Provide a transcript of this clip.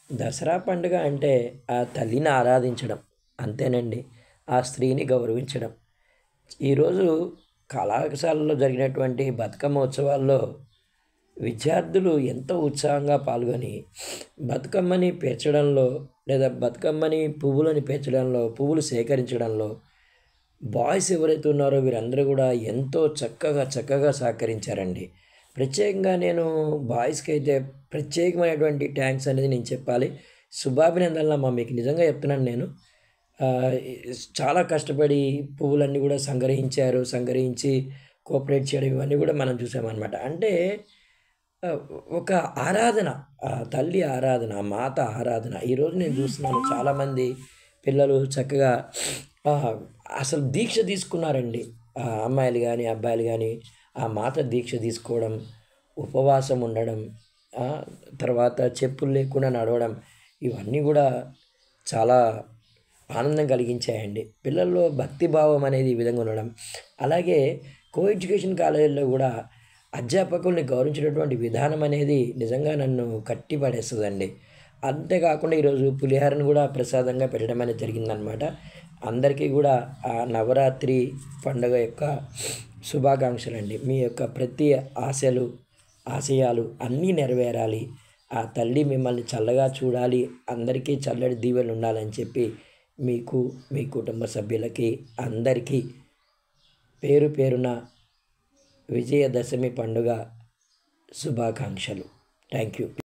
దసరా పండుగ అంటే ఆ తల్లిని ఆరాధించడం అంతేనండి ఆ స్త్రీని గౌరవించడం ఈరోజు కళాశాలలో జరిగినటువంటి బతుకమ్మ ఉత్సవాల్లో విద్యార్థులు ఎంతో ఉత్సాహంగా పాల్గొని బతుకమ్మని పేర్చడంలో లేదా బతుకమ్మని పువ్వులని పేర్చడంలో పువ్వులు సేకరించడంలో బాయ్స్ ఎవరైతే ఉన్నారో వీరందరూ కూడా ఎంతో చక్కగా చక్కగా సహకరించారండి ప్రత్యేకంగా నేను బాయ్స్కి అయితే ప్రత్యేకమైనటువంటి ట్యాంక్స్ అనేది నేను చెప్పాలి శుభాభినందనలు అమ్మా మీకు నిజంగా చెప్తున్నాను నేను ఆ, చాలా కష్టపడి పువ్వులన్నీ కూడా సంగ్రహించారు సంగ్రహించి కోఆపరేట్ చేయడం ఇవన్నీ కూడా మనం చూసామన్నమాట అంటే ఆ, ఒక ఆరాధన ఆ తల్లి ఆరాధన ఆ మాత ఆరాధన ఈరోజు నేను చూస్తున్నాను చాలామంది పిల్లలు చక్కగా ఆ, అసలు దీక్ష తీసుకున్నారండి ఆ అమ్మాయిలు కానీ అబ్బాయిలు కానీ ఆ మాత దీక్ష తీసుకోవడం ఉపవాసం ఉండడం ఆ, తర్వాత చెప్పులు లేకుండా నడవడం ఇవన్నీ కూడా చాలా ఆనందం కలిగించాయండి పిల్లల్లో భక్తి భావం అనేది ఈ విధంగా ఉండడం అలాగే కో ఎడ్యుకేషన్ కాలేజీల్లో కూడా అధ్యాపకుల్ని గౌరవించినటువంటి విధానం అనేది నిజంగా నన్ను కట్టి పడేస్తుందండి అంతేకాకుండా ఈరోజు పులిహారను కూడా ప్రసాదంగా పెట్టడం అనేది జరిగిందనమాట అందరికీ కూడా ఆ నవరాత్రి పండుగ యొక్క శుభాకాంక్షలు అండి మీ యొక్క ప్రతి ఆశలు ఆశయాలు అన్నీ నెరవేరాలి ఆ తల్లి మిమ్మల్ని చల్లగా చూడాలి అందరికీ చల్లటి దీవెనలు ఉండాలని చెప్పి మీకు మీ కుటుంబ సభ్యులకి అందరికీ పేరు పేరున విజయదశమి పండుగ శుభాకాంక్షలు థ్యాంక్ యూ